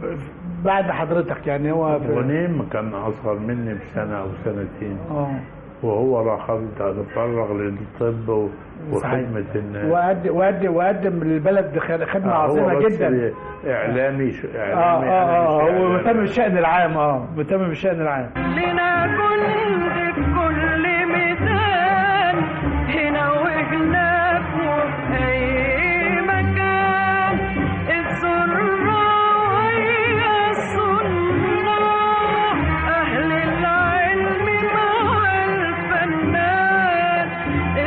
بعد حضرتك يعني هو في- غنيم كان أصغر مني بسنة أو سنتين اه وهو راح تفرغ للطب و- وخدمة الناس وقدم وقدم وقدم للبلد خ- خدمه آه، هو عظيمه بس جدا إعلامي ش- اه إعلامي اه أنا مش اه هو إعلامي. مهتم بالشأن العام اه مهتم بالشأن العام لنا جند في كل ميدان هنا وهناك وفي أي مكان الزراعية الصناع أهل العلم مع الفنان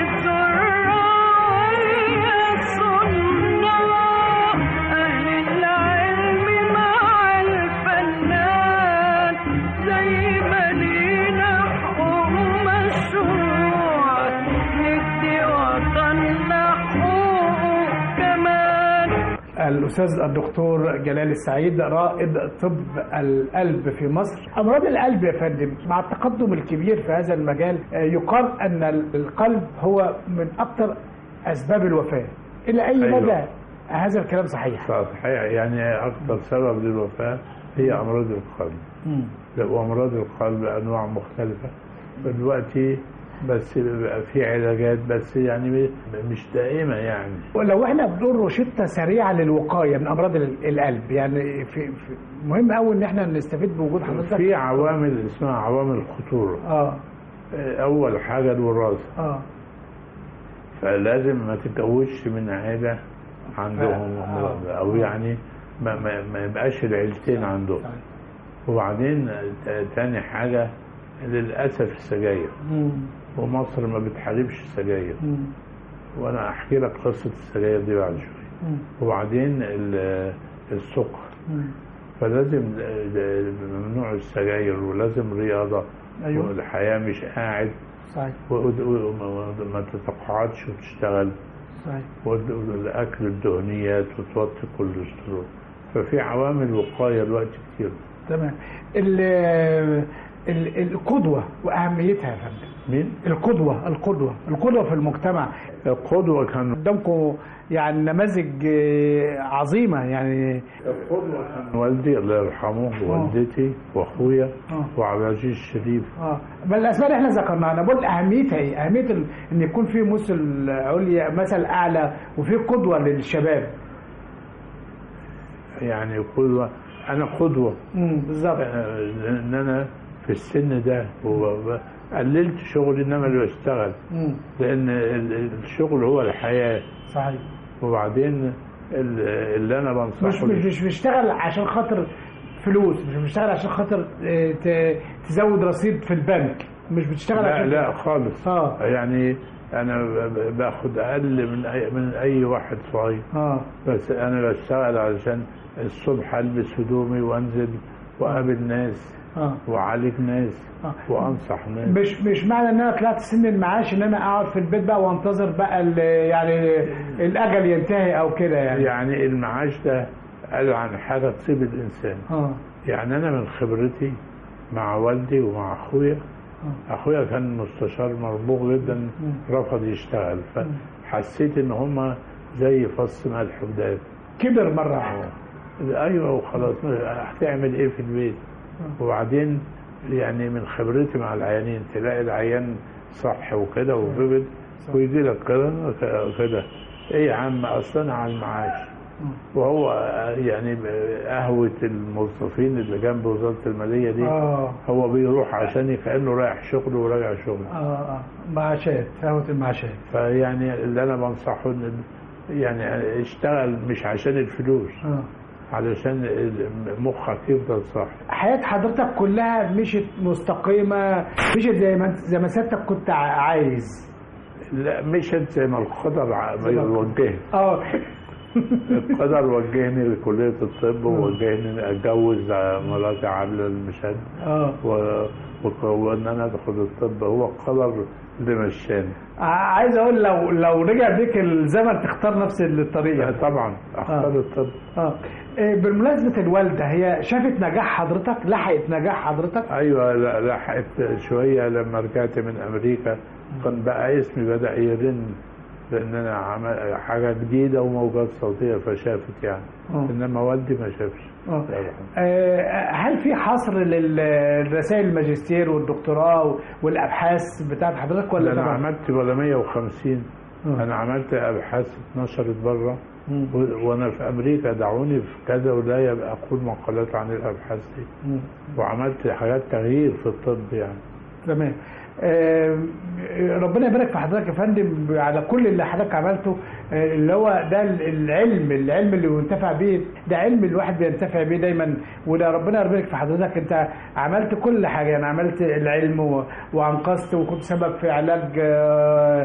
الزراعية الصناع أهل العلم مع الفنان زي ما لينا حقوق مشروع ندي وطننا حقوق كمان الاستاذ الدكتور جلال السعيد رائد طب القلب في مصر امراض القلب يا فندم مع التقدم الكبير في هذا المجال آه، يقال ان القلب هو من اكثر اسباب الوفاه الى اي أيوة. مدى هذا الكلام صحيح صحيح يعني أكثر سبب للوفاة هي أمراض القلب مم. وأمراض القلب أنواع مختلفة دلوقتي بس بيبقى في علاجات بس يعني مش دائمة يعني ولو احنا بنقول روشته سريعه للوقايه من امراض ال- القلب يعني في, في مهم قوي ان احنا نستفيد بوجود حضرتك في عوامل اسمها عوامل الخطورة اه أول حاجة الوراثة اه فلازم ما تتجوزش من عيلة عندهم آه. أمراض أو يعني ما, ما, ما يبقاش العيلتين عندهم وبعدين ت- تاني حاجة للأسف السجاير مم. ومصر ما بتحاربش السجاير مم. وأنا أحكي لك قصة السجاير دي بعد شوية مم. وبعدين ال- السكر مم. فلازم آه، ممنوع السجاير ولازم رياضة أيوة. والحياة مش قاعد صحيح و- و- وما تتقاعدش وتشتغل صحيح والأكل الدهنيات وتوطي الكوليسترول ففي عوامل وقاية الوقت كتير تمام ال ال- القدوة وأهميتها يا فندم مين؟ القدوة القدوة القدوة في المجتمع القدوة كان قدامكم يعني نماذج آه، عظيمة يعني القدوة كان والدي الله يرحمه ووالدتي واخويا آه. وعبد العزيز الشريف اه بل الاسماء اللي احنا ذكرناها انا بقول اهميتها ايه؟ اهميه ال- ان يكون في مثل عليا مثل اعلى وفي قدوه للشباب. يعني قدوة أنا قدوة امم بالظبط آه، ان انا في السن ده و- قللت شغلي انما اللي بشتغل امم لان ال- الشغل هو الحياه صحيح وبعدين ال- اللي انا مش بنصحه مش مش بيشتغل عشان خاطر فلوس مش بيشتغل عشان خاطر آه، ت- تزود رصيد في البنك مش بتشتغل لا عشان لا خالص اه يعني انا ب- ب- باخد اقل من اي من اي واحد صغير اه بس انا بشتغل علشان الصبح البس هدومي وانزل واقابل ناس اه واعالج ناس آه. وانصح ناس مش مش معنى ان انا طلعت سن المعاش ان انا اقعد في البيت بقى وانتظر بقى ال- يعني الاجل ينتهي او كده يعني يعني المعاش ده قال عن حاجه تصيب الانسان اه يعني انا من خبرتي مع والدي ومع اخويا اخويا كان مستشار مرموق جدا رفض يشتغل فحسيت ان هما زي فص ملح وداب كبر مره واحده ايوه وخلاص هتعمل ايه في البيت وبعدين يعني من خبرتي مع العيانين تلاقي العيان صح وكده وفبد ويجي لك كده كده ايه يا عم اصلا على المعاش وهو يعني قهوة الموظفين اللي جنب وزارة المالية دي اه هو بيروح عشان كأنه رايح شغله وراجع شغله اه اه معاشات قهوه المعاشات فيعني اللي انا بنصحه ان يعني اشتغل مش عشان الفلوس اه علشان مخك يفضل صح حياه حضرتك كلها مشت مستقيمه مشت زي ما انت- زي ما سيادتك كنت ع- عايز لا مشت زي ما القدر ع- ما وجهني اه القدر وجهني لكلية الطب ووجهني اتجوز مراتي عاملة المشهد اه و- وك- وان انا ادخل الطب هو القدر اللي مشاني ع- عايز اقول لو لو رجع بيك الزمن تختار نفس الطريقه طبعا اختار آه. الطب اه إيه، بالمناسبه الوالده هي شافت نجاح حضرتك لحقت نجاح حضرتك ايوه لا- لحقت شويه لما رجعت من امريكا كان بقى اسمي بدا يرن لان انا عمل حاجه جديده وموجات صوتيه فشافت يعني آه. انما والدي ما شافش آه. الله يرحمه. آه، هل في حصر للرسائل الماجستير والدكتوراه والابحاث بتاعت حضرتك ولا انا طبعا؟ عملت ولا 150 آه. انا عملت ابحاث اتنشرت بره مم. و- وانا في امريكا دعوني في كذا ولايه اقول مقالات عن الابحاث دي مم. وعملت حاجات تغيير في الطب يعني تمام آه، ربنا يبارك في حضرتك يا فندم على كل اللي حضرتك عملته آه، اللي هو ده العلم العلم اللي ينتفع بيه ده علم الواحد بينتفع بيه دايما وده ربنا يبارك في حضرتك انت عملت كل حاجه يعني عملت العلم و- وانقذت وكنت سبب في علاج آه،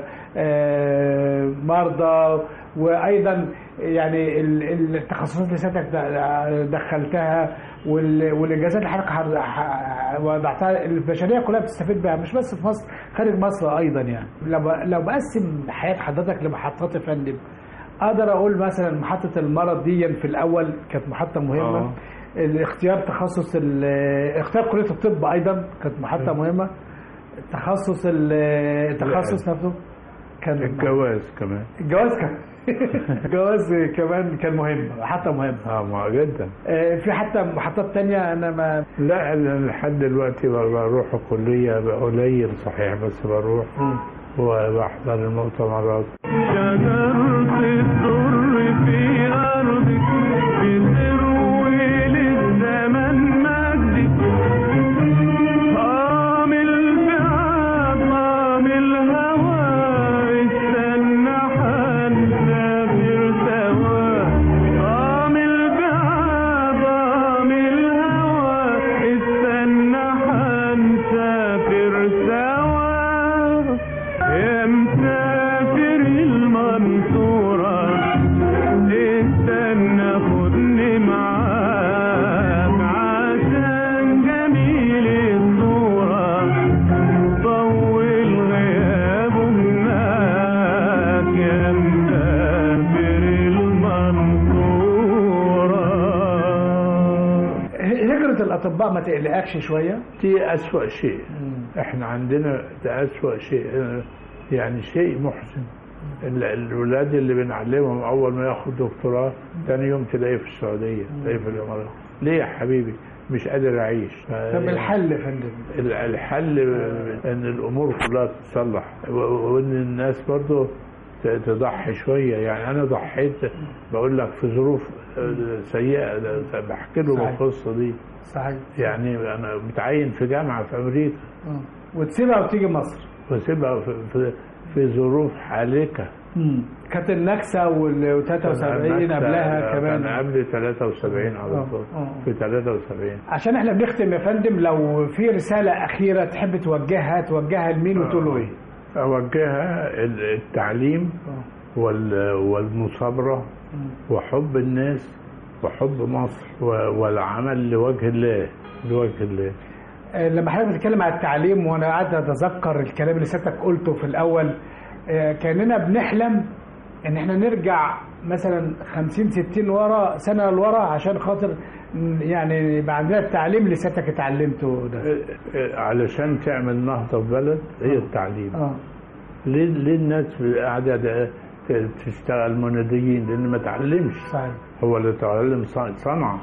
آه، مرضى وايضا يعني ال- التخصصات اللي سيادتك د- دخلتها وال- والانجازات اللي حضرتك حر- ح- وضعتها البشريه كلها بتستفيد بيها مش بس في مصر خارج مصر ايضا يعني لو ب- لو بقسم حياه حضرتك لمحطات يا فندم اقدر اقول مثلا محطه المرض دي في الاول كانت محطه مهمه آه. الاختيار تخصص ال- اختيار كليه الطب ايضا كانت محطه مهمه التخصص ال- التخصص نفسه كان الجواز كمان الجواز كان الجواز كمان كان مهم محطه مهمه اه ما جدا آه، في حتى محطات تانية انا ما لا أنا لحد دلوقتي ب- بروح الكلية قليل صحيح بس بروح وبحضر المؤتمرات شجرة الضر في أرضك بتروي للزمن مجدك قام البعاد قام الهوى استنى حنسافر سوا قام البعاد قام الهوى استنى حنسافر سوا يا مسافر المنصورة استنى خد الاطباء ما تقلقكش شويه دي أسوأ شيء احنا عندنا ده أسوأ شيء اه، يعني شيء محزن ال- الولاد اللي بنعلمهم اول ما ياخد دكتوراه تاني يوم تلاقيه في السعوديه تلاقيه في الامارات ليه يا حبيبي مش قادر اعيش طب الحل يا فندم ال- الحل ان الامور كلها تتصلح و- وان الناس برضو ت- تضحي شويه يعني انا ضحيت بقول لك في ظروف اه، سيئه ده- بحكي لهم صحيح. القصه دي صحيح يعني انا متعين في جامعه في امريكا آه. وتسيبها وتيجي مصر واسيبها في, في, في ظروف حالكه كانت النكسه وال 73 قبلها كان كمان قبل 73 على آه، طول آه. في 73 عشان احنا بنختم يا فندم لو في رساله اخيره تحب توجهها توجهها لمين وتقول له ايه؟ اوجهها ال- التعليم وال- والمثابره وحب الناس وحب مصر و- والعمل لوجه الله لوجه الله آه، لما حضرتك بتتكلم على التعليم وانا قاعد اتذكر الكلام اللي سيادتك قلته في الاول آه، كاننا بنحلم ان احنا نرجع مثلا 50 60 ورا سنه لورا عشان خاطر م، يعني يبقى عندنا التعليم اللي سيادتك اتعلمته ده علشان تعمل نهضه في بلد هي التعليم اه ليه ليه الناس قاعده ت- تشتغل مناديين لان ما تعلمش صحيح هو اللي تعلم ص- صنعه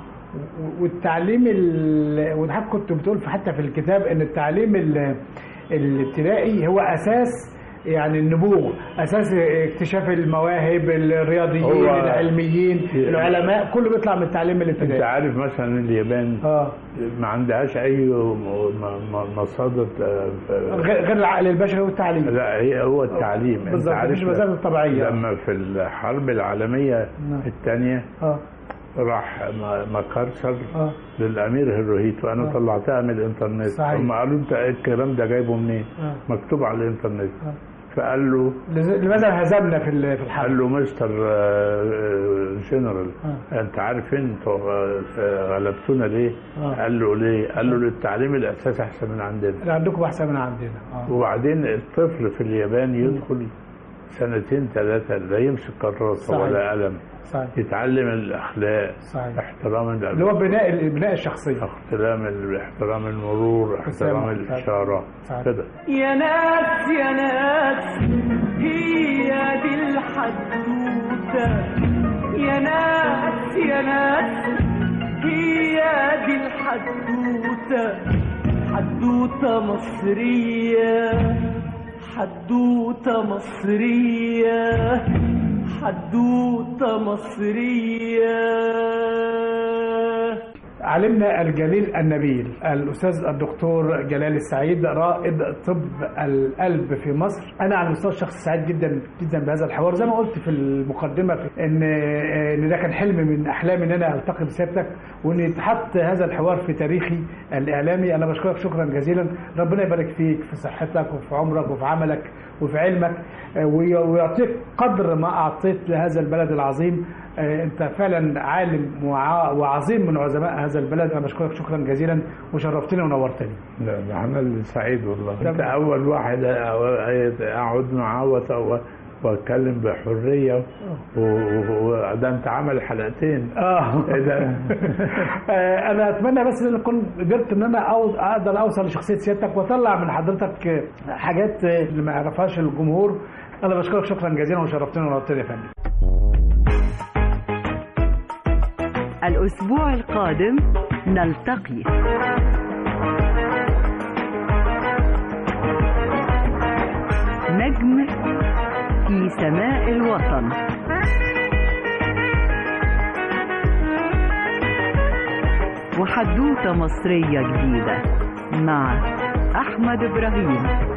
والتعليم ال... وحضرتك كنت بتقول في حتى في الكتاب ان التعليم ال... الابتدائي هو اساس يعني النبوغ اساس اكتشاف المواهب الرياضيين هو- العلميين العلماء كله بيطلع من التعليم انت الابتدائي عارف مثلا اليابان اه ما عندهاش اي م- م- مصادر آه، غير غير العقل البشري والتعليم لا هي هو التعليم انت بالظبط، عارف مفيش مصادر طبيعية. لما في الحرب العالميه نعم. الثانيه اه راح م- مكارسر اه للامير هيروهيتو وانا آه. طلعتها من الانترنت صحيح. هم قالوا انت إيه الكلام ده جايبه منين آه. مكتوب على الانترنت آه. فقال له لز- لماذا هزمنا في ال- في قال الحرب له مستر آه، آه، جنرال آه. انت عارف انتوا آه، غلبتونا ليه؟ آه. قال له ليه؟ قال له للتعليم الاساسي احسن من عندنا اللي عندكم احسن من عندنا اه وبعدين الطفل في اليابان يدخل سنتين ثلاثة لا يمسك كراسة صحيح. ولا قلم صحيح يتعلم الأخلاق صحيح احترام اللي الأبناء هو بناء بناء الشخصيه احترام ال- احترام المرور احترام صحيح. الإشارة صحيح. كده يا ناس يا ناس هي دي الحدوتة يا ناس يا ناس هي دي الحدوتة حدوتة مصرية حدوتة مصرية حدوتة مصرية علمنا الجليل النبيل الأستاذ الدكتور جلال السعيد رائد طب القلب في مصر أنا على المستوى الشخصي سعيد جدا جدا بهذا الحوار زي ما قلت في المقدمة إن إن ده كان حلم من أحلامي إن أنا ألتقي بسيادتك وإن يتحط هذا الحوار في تاريخي الإعلامي أنا بشكرك شكرا جزيلا ربنا يبارك فيك في صحتك وفي عمرك وفي عملك وفي علمك آه، وي- ويعطيك قدر ما أعطيت لهذا البلد العظيم آه، أنت فعلا عالم وع- وعظيم من عظماء هذا البلد أنا بشكرك شكرا جزيلا وشرفتني ونورتني لا ده انا اللي سعيد والله ده- انت اول واحد أ- اقعد معاه وت- واتكلم بحريه وده انت عامل حلقتين اه إيه ده؟ آه، انا اتمنى بس ان اكون قدرت ان انا أو- اقدر اوصل لشخصيه سيادتك واطلع من حضرتك آه، حاجات آه، اللي ما يعرفهاش الجمهور انا بشكرك شكرا جزيلا وشرفتني ونورتني يا فندم الأسبوع القادم نلتقي نجم في سماء الوطن وحدوتة مصرية جديدة مع أحمد إبراهيم